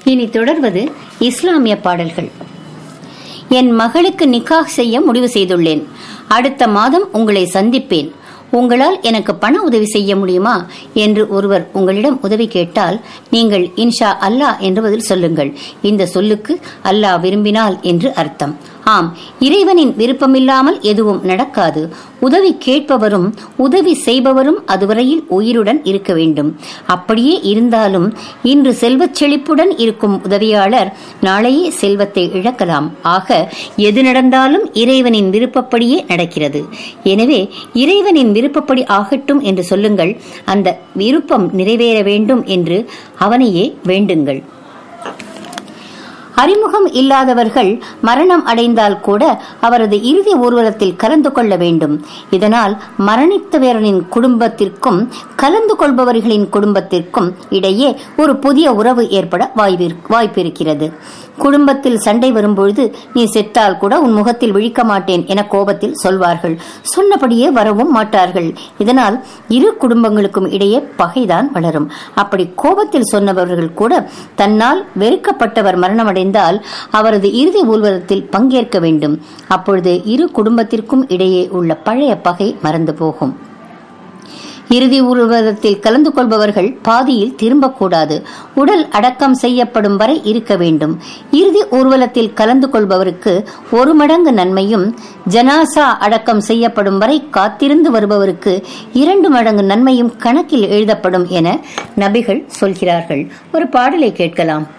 இனி தொடர்வது இஸ்லாமிய பாடல்கள் என் மகளுக்கு நிக்காஹ் செய்ய முடிவு செய்துள்ளேன் அடுத்த மாதம் உங்களை சந்திப்பேன் உங்களால் எனக்கு பண உதவி செய்ய முடியுமா என்று ஒருவர் உங்களிடம் உதவி கேட்டால் நீங்கள் இன்ஷா அல்லாஹ் என்று பதில் சொல்லுங்கள் இந்த சொல்லுக்கு அல்லாஹ் விரும்பினால் என்று அர்த்தம் ஆம் இறைவனின் விருப்பமில்லாமல் எதுவும் நடக்காது உதவி கேட்பவரும் உதவி செய்பவரும் அதுவரையில் உயிருடன் இருக்க வேண்டும் அப்படியே இருந்தாலும் இன்று செல்வச் செழிப்புடன் இருக்கும் உதவியாளர் நாளையே செல்வத்தை இழக்கலாம் ஆக எது நடந்தாலும் இறைவனின் விருப்பப்படியே நடக்கிறது எனவே இறைவனின் விருப்பப்படி ஆகட்டும் என்று சொல்லுங்கள் அந்த விருப்பம் நிறைவேற வேண்டும் என்று அவனையே வேண்டுங்கள் அறிமுகம் இல்லாதவர்கள் மரணம் அடைந்தால் கூட அவரது இறுதி ஊர்வலத்தில் கலந்து கொள்ள வேண்டும் இதனால் மரணித்தவரின் குடும்பத்திற்கும் கலந்து கொள்பவர்களின் குடும்பத்திற்கும் இடையே ஒரு புதிய உறவு ஏற்பட வாய்ப்பிருக்கிறது குடும்பத்தில் சண்டை வரும்பொழுது நீ செத்தால் கூட உன் முகத்தில் விழிக்க மாட்டேன் என கோபத்தில் சொல்வார்கள் சொன்னபடியே வரவும் மாட்டார்கள் இதனால் இரு குடும்பங்களுக்கும் இடையே பகைதான் வளரும் அப்படி கோபத்தில் சொன்னவர்கள் கூட தன்னால் வெறுக்கப்பட்டவர் மரணமடைந்தால் அவரது இறுதி ஊர்வலத்தில் பங்கேற்க வேண்டும் அப்பொழுது இரு குடும்பத்திற்கும் இடையே உள்ள பழைய பகை மறந்து போகும் இறுதி ஊர்வலத்தில் கலந்து கொள்பவர்கள் பாதியில் திரும்பக்கூடாது உடல் அடக்கம் செய்யப்படும் வரை இருக்க வேண்டும் இறுதி ஊர்வலத்தில் கலந்து கொள்பவருக்கு ஒரு மடங்கு நன்மையும் ஜனாசா அடக்கம் செய்யப்படும் வரை காத்திருந்து வருபவருக்கு இரண்டு மடங்கு நன்மையும் கணக்கில் எழுதப்படும் என நபிகள் சொல்கிறார்கள் ஒரு பாடலை கேட்கலாம்